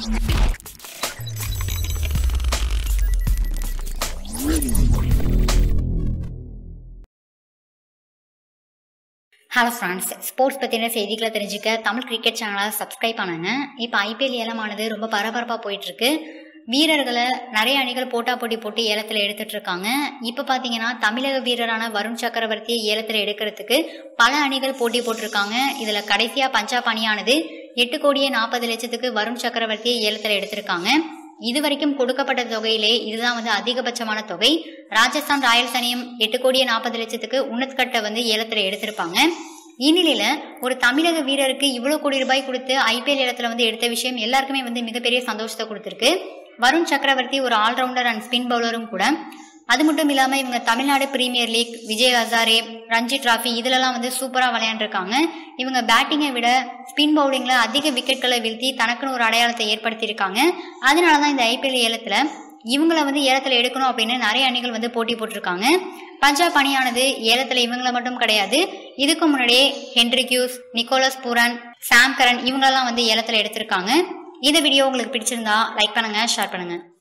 hello friends sports பற்றின செய்திகளை தெரிஞ்சுக்க தமிழ் கிரிக்கெட் சேனலை சப்ஸ்கிரைப் பண்ணுங்க இப்போ ஐபிஎல் ஏலமானது ரொம்ப பரபரப்பாக போயிட்டுருக்கு வீரர்களை நிறைய அணிகள் போட்டா போட்டி போட்டு ஏலத்தில் எடுத்துட்டு இருக்காங்க இப்போ பார்த்தீங்கன்னா தமிழக வீரரான வருண் சக்கரவர்த்தியை ஏலத்தில் எடுக்கிறதுக்கு பல அணிகள் போட்டி போட்டிருக்காங்க இதில் கடைசியாக பஞ்சாப் அணியானது எட்டு கோடியே நாற்பது லட்சத்துக்கு வருண் சக்கரவர்த்தியை ஏலத்தில் எடுத்திருக்காங்க இது வரைக்கும் கொடுக்கப்பட்ட தொகையிலே இதுதான் வந்து அதிகபட்சமான தொகை ராஜஸ்தான் ராயல்ஸ் அணியும் எட்டு கோடியே நாற்பது லட்சத்துக்கு உன்னத்கட்டை வந்து ஏலத்தில் எடுத்திருப்பாங்க இந்நிலையில ஒரு தமிழக வீரருக்கு இவ்வளோ கோடி ரூபாய் கொடுத்து ஐபிஎல் ஏலத்தில் வந்து எடுத்த விஷயம் எல்லாருக்குமே வந்து மிகப்பெரிய சந்தோஷத்தை கொடுத்துருக்கு வருண் சக்கரவர்த்தி ஒரு ஆல்ரவுண்டர் அண்ட் ஸ்பின் பவுலரும் கூட அது மட்டும் இல்லாமல் இவங்க Tamil Nadu premier league Vijay Hazare Ranji trophy இதிலெல்லாம் வந்து சூப்பராக விளையாண்டுருக்காங்க இவங்க பேட்டிங்கை விட ஸ்பின் பவுலிங்கில் அதிக விக்கெட்களை வீழ்த்தி தனக்குன்னு ஒரு அடையாளத்தை ஏற்படுத்தியிருக்காங்க அதனால தான் இந்த ஐபிஎல் ஏலத்தில் இவங்கள வந்து ஏலத்தில் எடுக்கணும் அப்படின்னு நிறைய அணிகள் வந்து போட்டி போட்டிருக்காங்க பஞ்சாப் அணியானது ஏலத்தில் இவங்கள மட்டும் கிடையாது இதுக்கு முன்னாடியே Henriques Nicholas Pooran Sam Curran இவங்களெல்லாம் வந்து ஏலத்தில் எடுத்திருக்காங்க இந்த வீடியோ உங்களுக்கு பிடிச்சிருந்தா லைக் பண்ணுங்க ஷேர் பண்ணுங்க